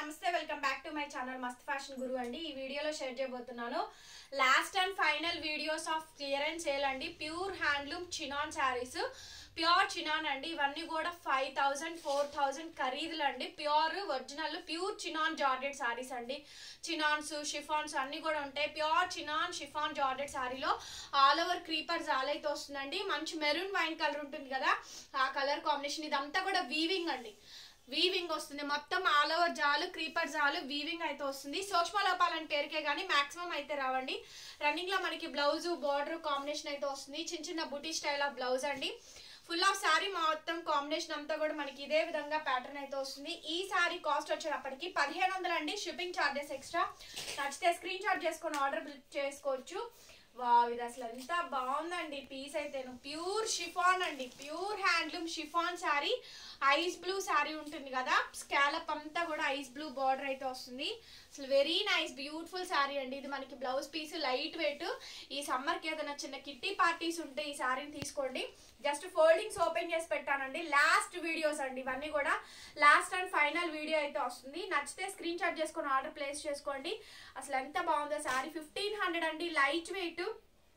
నమస్తే welcome back to my channel Mast fashion Guru అండి ఈ వీడియోలో షేర్ చేయబోతున్నాను last and final videos of clearance sale అండి pure handloom chinon sarees pure chinon అండి ఇవన్నీ కూడా ఫైవ్ థౌజండ్ ఫోర్ థౌజండ్ ఖరీదులు అండి ప్యూర్ ఒరిజినల్ ప్యూర్ చినాన్ జార్డెడ్ శారీస్ అండి చినాన్స్ షిఫాన్స్ అన్ని కూడా ఉంటాయి ప్యూర్ చినాన్ షిఫాన్ జార్డెడ్ శారీలో ఆల్ ఓవర్ క్రీపర్ జాల్ అయితే వస్తుందండి మంచి మెరూన్ వైన్ కలర్ ఉంటుంది కదా ఆ కలర్ కాంబినేషన్ ఇదంతా కూడా వీవింగ్ అండి వీవింగ్ వస్తుంది మొత్తం ఆల్ ఓవర్ జాలు క్రీపర్ జాలు వీవింగ్ అయితే వస్తుంది సూక్ష్మ లోపాలని పేరుకే కానీ మాక్సిమం అయితే రావండి రన్నింగ్ లో మనకి బ్లౌజ్ బార్డర్ కాంబినేషన్ అయితే వస్తుంది చిన్న చిన్న బుటీ స్టైల్ ఆఫ్ బ్లౌజ్ అండి ఫుల్ ఆఫ్ శారీ మొత్తం కాంబినేషన్ అంతా కూడా మనకి ఇదే విధంగా ప్యాటర్న్ అయితే వస్తుంది ఈ శారీ కాస్ట్ వచ్చేటప్పటికి పదిహేను వందలు అండి షిప్పింగ్ ఛార్జెస్ ఎక్స్ట్రా నచ్చితే స్క్రీన్ షాట్ చేసుకొని ఆర్డర్ చేసుకోవచ్చు వావ్ ఇది అసలు ఎంత బాగుందండి పీస్ అయితే ప్యూర్ షిఫాన్ అండి pure handloom chiffon saree ice blue saree ఉంటుంది కదా స్కాలప్ అంతా కూడా ఐస్ బ్లూ బార్డర్ అయితే వస్తుంది అసలు వెరీ నైస్ బ్యూటిఫుల్ శారీ అండి ఇది మనకి బ్లౌజ్ పీస్ లైట్ వెయిట్ ఈ సమ్మర్కి ఏదైనా చిన్న కిట్టి పార్టీస్ ఉంటే ఈ శారీని తీసుకోండి జస్ట్ ఫోల్డింగ్స్ ఓపెన్ చేసి పెట్టానండి లాస్ట్ వీడియోస్ అండి ఇవన్నీ కూడా లాస్ట్ అండ్ ఫైనల్ వీడియో అయితే వస్తుంది నచ్చితే స్క్రీన్ షాట్ చేసుకొని ఆర్డర్ ప్లేస్ చేసుకోండి అసలు ఎంత బాగుందో శారీ ఫిఫ్టీన్ హండ్రెడ్ అండి light weight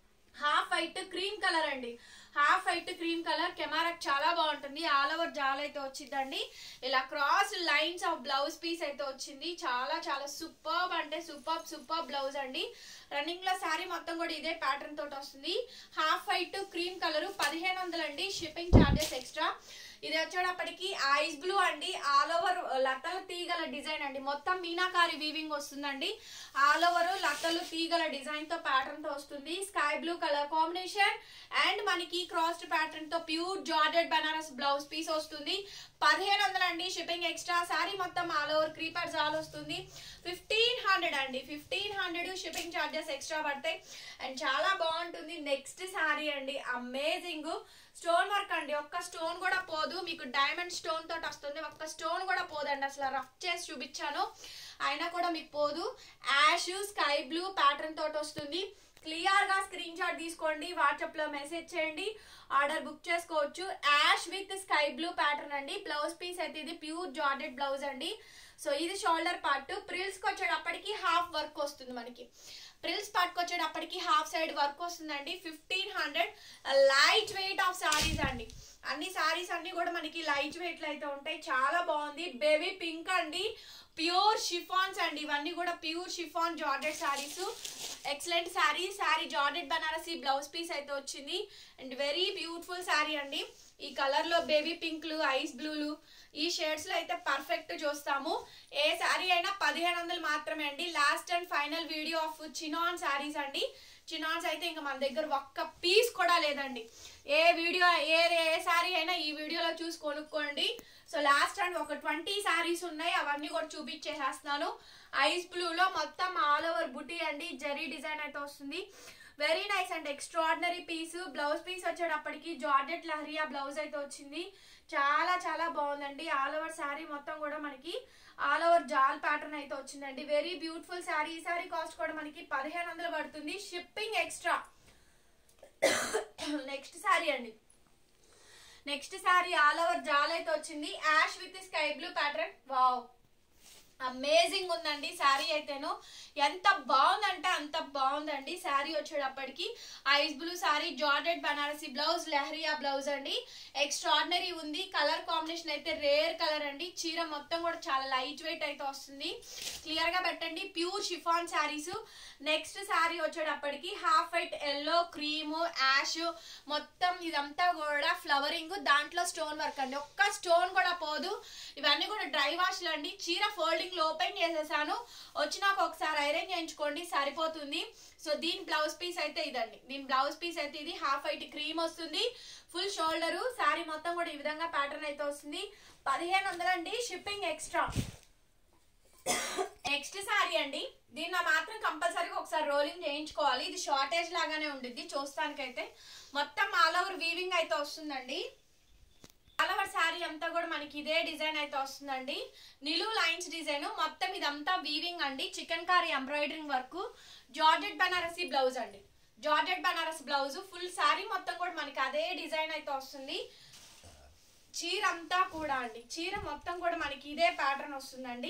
half white cream colour అండి హాఫ్ వైట్ క్రీమ్ కలర్ కెమెరాకి చాలా బాగుంటుంది ఆల్ ఓవర్ జాల్ అయితే వచ్చిందండి ఇలా cross lines of blouse piece అయితే వచ్చింది చాలా చాలా సూపర్బ్ అంటే సూపర్ సూపర్ బ్లౌజ్ అండి రన్నింగ్ లో శారీ మొత్తం కూడా ఇదే ప్యాటర్న్ తోటి వస్తుంది హాఫ్ వైట్ క్రీమ్ కలర్ పదిహేను వందలండి షిప్పింగ్ ఛార్జెస్ ఎక్స్ట్రా ఇది వచ్చేటప్పటికి ఐస్ బ్లూ అండి ఆల్ ఓవర్ లతల తీగల డిజైన్ అండి మొత్తం మీనాకారి వీవింగ్ వస్తుందండి ఆల్ ఓవర్ లతలు తీగల డిజైన్ తో ప్యాటర్న్ తో వస్తుంది sky blue colour combination and మనకి క్రాస్డ్ ప్యాటర్న్ తో ప్యూర్ జార్డెడ్ బనారస్ బ్లౌజ్ పీస్ వస్తుంది పదిహేను వందలండి షిప్పింగ్ ఎక్స్ట్రా సారీ మొత్తం ఆల్ ఓవర్ క్రీపర్ జాల్ వస్తుంది ఫిఫ్టీన్ హండ్రెడ్ అండి fifteen hundred shipping charges extra పడతాయి అండ్ చాలా బాగుంటుంది నెక్స్ట్ సారీ అండి అమేజింగ్ స్టోన్ వర్క్ అండి ఒక్క స్టోన్ కూడా పోదు మీకు డైమండ్ స్టోన్ తోటి వస్తుంది ఒక్క స్టోన్ కూడా పోదండి అసలు రఫ్ చేసి చూపించాను అయినా కూడా మీకు పోదు యాష్ స్కై బ్లూ ప్యాటర్న్ తోటి వస్తుంది క్లియర్ గా స్క్రీన్ షాట్ తీసుకోండి వాట్సాప్ లో మెసేజ్ చేయండి ఆర్డర్ బుక్ చేసుకోవచ్చు ash with sky blue pattern అండి బ్లౌజ్ పీస్ అయితే ఇది ప్యూర్ జార్డెడ్ బ్లౌజ్ అండి సో ఇది షోల్డర్ పార్ట్ ప్రిల్స్ కి వచ్చేటప్పటికి హాఫ్ వర్క్ వస్తుంది మనకి ప్రిల్స్ పార్ట్కి వచ్చేటప్పటికి హాఫ్ సైడ్ వర్క్ వస్తుందండి fifteen hundred light weight of sarees అండి అన్ని సారీస్ అన్ని కూడా మనకి లైట్ వెయిట్ లో అయితే ఉంటాయి చాలా బాగుంది బేబీ పింక్ అండి ప్యూర్ షిఫాన్స్ అండి ఇవన్నీ కూడా ప్యూర్ షిఫాన్ జార్డెడ్ శారీస్ ఎక్సలెంట్ శారీ శారీ జార్డెడ్ బనారసి బ్లౌజ్ పీస్ అయితే వచ్చింది అండ్ వెరీ బ్యూటిఫుల్ శారీ అండి ఈ కలర్ లో బేబీ పింక్లు ఐస్ బ్లూలు ఈ షేడ్స్ లో అయితే పర్ఫెక్ట్ చూస్తాము ఏ శారీ అయినా పదిహేను వందలు మాత్రమే అండి last and final video of chinon sarees అండి చినాన్స్ అయితే ఇంకా మన దగ్గర ఒక్క పీస్ కూడా లేదండి ఏ వీడియో ఏ ఏ శారీ అయినా ఈ వీడియోలో చూసి కొనుక్కోండి సో లాస్ట్ అండ్ ఒక ట్వంటీ శారీస్ ఉన్నాయి అవన్నీ కూడా చూపించేసేస్తున్నాను ఐస్ బ్లూలో మొత్తం ఆల్ ఓవర్ బుటీ అండి జరీ డిజైన్ అయితే వస్తుంది very nice and extraordinary piece blouse piece వచ్చేటప్పటికి జార్జెట్ లహరియా బ్లౌజ్ అయితే వచ్చింది చాలా చాలా బాగుందండి ఆల్ ఓవర్ శారీ మొత్తం కూడా మనకి ఆల్ ఓవర్ జాల్ ప్యాటర్న్ అయితే వచ్చిందండి వెరీ బ్యూటిఫుల్ శారీ ఈ శారీ కాస్ట్ కూడా మనకి పదిహేను వందలు పడుతుంది షిప్పింగ్ ఎక్స్ట్రా నెక్స్ట్ శారీ అండి నెక్స్ట్ శారీ ఆల్ ఓవర్ జాల్ అయితే వచ్చింది ash with sky blue pattern wow amazing ఉందండి శారీ అయితేను ఎంత బాగుందంటే అంత బాగుందండి శారీ వచ్చేటప్పటికి ఐస్ బ్లూ శారీ జార్డెడ్ బనారసి బ్లౌజ్ లెహరియా బ్లౌజ్ అండి ఎక్స్ట్రాడినరీ ఉంది కలర్ కాంబినేషన్ అయితే రేర్ కలర్ అండి చీర మొత్తం కూడా చాలా లైట్ వెయిట్ అయితే వస్తుంది క్లియర్ గా పెట్టండి pure chiffon saris next sari వచ్చేటప్పటికి half white yellow cream ash మొత్తం ఇదంతా కూడా ఫ్లవరింగ్ దాంట్లో స్టోన్ వర్క్ అండి ఒక్క స్టోన్ కూడా పోదు ఇవన్నీ కూడా డ్రై వాష్లు అండి చీర ఫోల్డింగ్ లో ఓపెన్ చేసేసాను వచ్చినాక ఒకసారి ఐరన్ చేయించుకోండి సరిపోతుంది సో దీని బ్లౌజ్ పీస్ అయితే ఇదండి దీని బ్లౌజ్ పీస్ అయితే ఇది హాఫ్ వైట్ క్రీమ్ వస్తుంది ఫుల్ షోల్డర్ శారీ మొత్తం కూడా ఈ విధంగా ప్యాటర్న్ అయితే వస్తుంది పదిహేను వందలండి షిప్పింగ్ ఎక్స్ట్రా నెక్స్ట్ శారీ అండి దీన్ని మాత్రం కంపల్సరీగా ఒకసారి రోలింగ్ చేయించుకోవాలి ఇది షార్టేజ్ లాగానే ఉండిద్ది చూస్తానికైతే మొత్తం ఆల్ ఓవర్ వీవింగ్ అయితే వస్తుందండి ఆల్ ఓవర్ శారీ అంతా కూడా మనకి ఇదే డిజైన్ అయితే వస్తుందండి నిలువు లైన్స్ డిజైన్ మొత్తం ఇదంతా వీవింగ్ అండి chikankari embroidering work georgette Banarasi blouse అండి georgette Banaras blouse full sari మొత్తం కూడా మనకి అదే డిజైన్ అయితే వస్తుంది చీర అంతా కూడా అండి చీర మొత్తం కూడా మనకి ఇదే ప్యాటర్న్ వస్తుందండి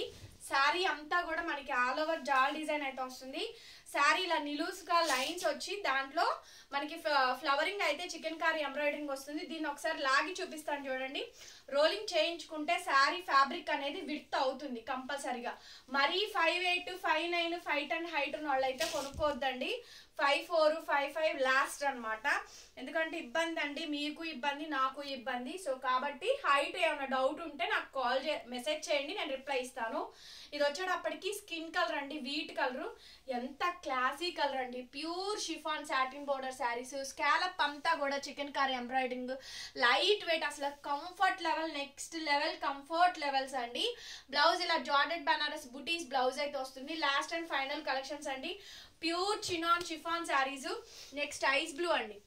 శారీ అంతా కూడా మనకి ఆల్ ఓవర్ జాల్ డిజైన్ అయితే వస్తుంది శారీ ఇలా నిలువుగా లైన్స్ వచ్చి దాంట్లో మనకి ఫ్లవరింగ్ అయితే చికెన్ కారీ ఎంబ్రాయిడరింగ్ వస్తుంది దీన్ని ఒకసారి లాగి చూపిస్తాను చూడండి రోలింగ్ చేయించుకుంటే శారీ ఫ్యాబ్రిక్ అనేది విడ్త్ అవుతుంది కంపల్సరిగా మరీ five eight five nine five ten height ఉన్న వాళ్ళు అయితే కొనుక్కోవద్దండి five four five five last అన్నమాట ఎందుకంటే ఇబ్బంది అండి మీకు ఇబ్బంది నాకు ఇబ్బంది సో కాబట్టి హైట్ ఏమైనా డౌట్ ఉంటే నాకు కాల్ చే మెసేజ్ చేయండి నేను రిప్లై ఇస్తాను ఇది వచ్చేటప్పటికి స్కిన్ కలర్ అండి వీట్ కలర్ ఎంత క్లాసీ కలర్ అండి pure chiffon satin border saris scallop అంతా కూడా chikankari embroidering light weight అసలు comfort level next level comfort levels అండి బ్లౌజ్ ఇలా జార్డెడ్ బనారస్ బుటీస్ బ్లౌజ్ అయితే వస్తుంది లాస్ట్ అండ్ ఫైనల్ కలెక్షన్స్ అండి pure chinon chiffon saris next ice blue అండి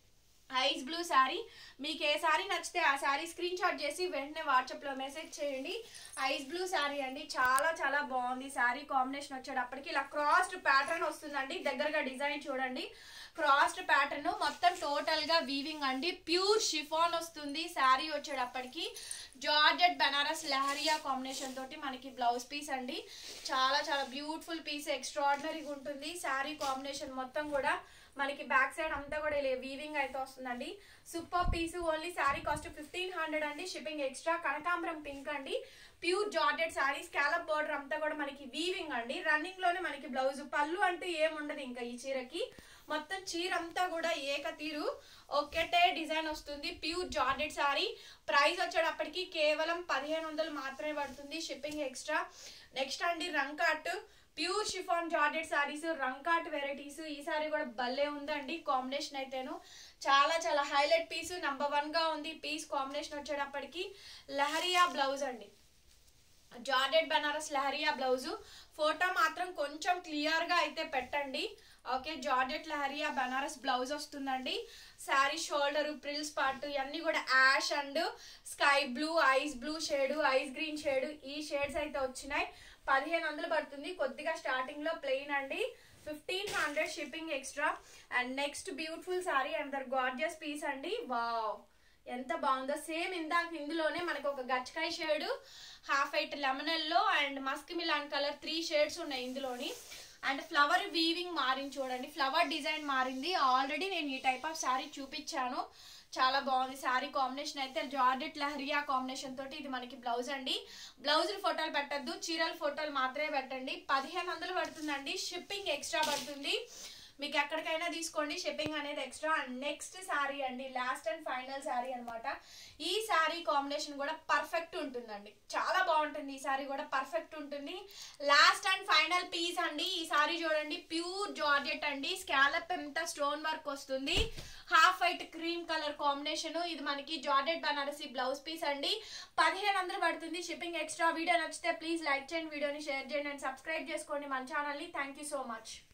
ఐస్ బ్లూ శారీ మీకు ఏ శారీ నచ్చితే ఆ శారీ స్క్రీన్ షాట్ చేసి వెంటనే వాట్సాప్లో మెసేజ్ చేయండి ఐస్ బ్లూ శారీ అండి చాలా చాలా బాగుంది శారీ కాంబినేషన్ వచ్చేటప్పటికి ఇలా క్రాస్డ్ ప్యాటర్న్ వస్తుందండి దగ్గరగా డిజైన్ చూడండి క్రాస్డ్ ప్యాటర్న్ మొత్తం టోటల్గా వీవింగ్ అండి ప్యూర్ షిఫాన్ వస్తుంది శారీ వచ్చేటప్పటికి జార్జెట్ బనారస్ లహరియా కాంబినేషన్ తోటి మనకి బ్లౌజ్ పీస్ అండి చాలా చాలా బ్యూటిఫుల్ పీస్ ఎక్స్ట్రాడినరీగా ఉంటుంది శారీ కాంబినేషన్ మొత్తం కూడా మనకి బ్యాక్ సైడ్ అంతా కూడా ఇలా వీవింగ్ అయితే వస్తుందండి super piece only sari cost fifteen hundred అండి షిప్పింగ్ ఎక్స్ట్రా కనకాంబరం పింక్ అండి pure georgette sari scallop border అంతా కూడా మనకి వీవింగ్ అండి రన్నింగ్ లోనే మనకి బ్లౌజ్ పళ్ళు అంటూ ఏముండదు ఇంకా ఈ చీరకి మొత్తం చీర అంతా కూడా ఏక తీరు ఒకటే డిజైన్ వస్తుంది ప్యూర్ జార్జెట్ శారీ ప్రైస్ వచ్చేటప్పటికి కేవలం పదిహేను వందలు మాత్రమే పడుతుంది షిప్పింగ్ ఎక్స్ట్రా నెక్స్ట్ అండి rangkat pure chiffon georgette saris rangkat varieties ఈ సారీ కూడా భలే ఉందండి కాంబినేషన్ అయితేను చాలా చాలా హైలైట్ పీస్ నంబర్ వన్ గా ఉంది పీస్ కాంబినేషన్ వచ్చేటప్పటికి లహరియా బ్లౌజ్ అండి జార్డెడ్ బనారస్ లహరియా బ్లౌజ్ ఫోటో మాత్రం కొంచెం క్లియర్ గా అయితే పెట్టండి okay georgette leheriya Banaras blouse వస్తుందండి శారీ షోల్డర్ ప్రిల్స్ పార్ట్ ఇవన్నీ కూడా ash and sky blue ice blue shade ice green shade ఈ షేడ్స్ అయితే వచ్చినాయి పదిహేను వందలు పడుతుంది కొద్దిగా స్టార్టింగ్ లో ప్లెయిన్ అండి fifteen hundred shipping extra and next beautiful sari and దర్ గార్జియస్ పీస్ అండి వావ్ ఎంత బాగుందో సేమ్ ఇందాక ఇందులోనే మనకు ఒక గచ్చకాయ షేడ్ హాఫ్ ఎయిట్ లెమనల్లో and musk melon colour three shades ఉన్నాయి ఇందులోని అండ్ ఫ్లవర్ వీవింగ్ మారింది చూడండి ఫ్లవర్ డిజైన్ మారింది ఆల్రెడీ నేను ఈ టైప్ ఆఫ్ శారీ చూపించాను చాలా బాగుంది శారీ కాంబినేషన్ అయితే జార్జెట్ లహరియా కాంబినేషన్ తోటి ఇది మనకి బ్లౌజ్ అండి బ్లౌజులు ఫోటోలు పెట్టద్దు చీరల ఫోటోలు మాత్రమే పెట్టండి పదిహేను వందలు పడుతుందండి షిప్పింగ్ ఎక్స్ట్రా పడుతుంది మీకు ఎక్కడికైనా తీసుకోండి షిప్పింగ్ అనేది ఎక్స్ట్రా అండ్ నెక్స్ట్ శారీ అండి లాస్ట్ అండ్ ఫైనల్ శారీ అనమాట ఈ శారీ కాంబినేషన్ కూడా పర్ఫెక్ట్ ఉంటుందండి చాలా బాగుంటుంది ఈ శారీ కూడా పర్ఫెక్ట్ ఉంటుంది లాస్ట్ అండ్ ఫైనల్ పీస్ అండి ఈ శారీ చూడండి ప్యూర్ జార్జెట్ అండి స్కాలప్ ఎంత స్టోన్ వర్క్ వస్తుంది half white cream colour combination ఇది మనకి జార్జెట్ బనారసి బ్లౌజ్ పీస్ అండి పదిహేను వందలు పడుతుంది షిప్పింగ్ ఎక్స్ట్రా వీడియో నచ్చితే ప్లీజ్ లైక్ చేయండి వీడియోని షేర్ చేయండి అండ్ సబ్స్క్రైబ్ చేసుకోండి మన ఛానల్ని థ్యాంక్ యూ సో మచ్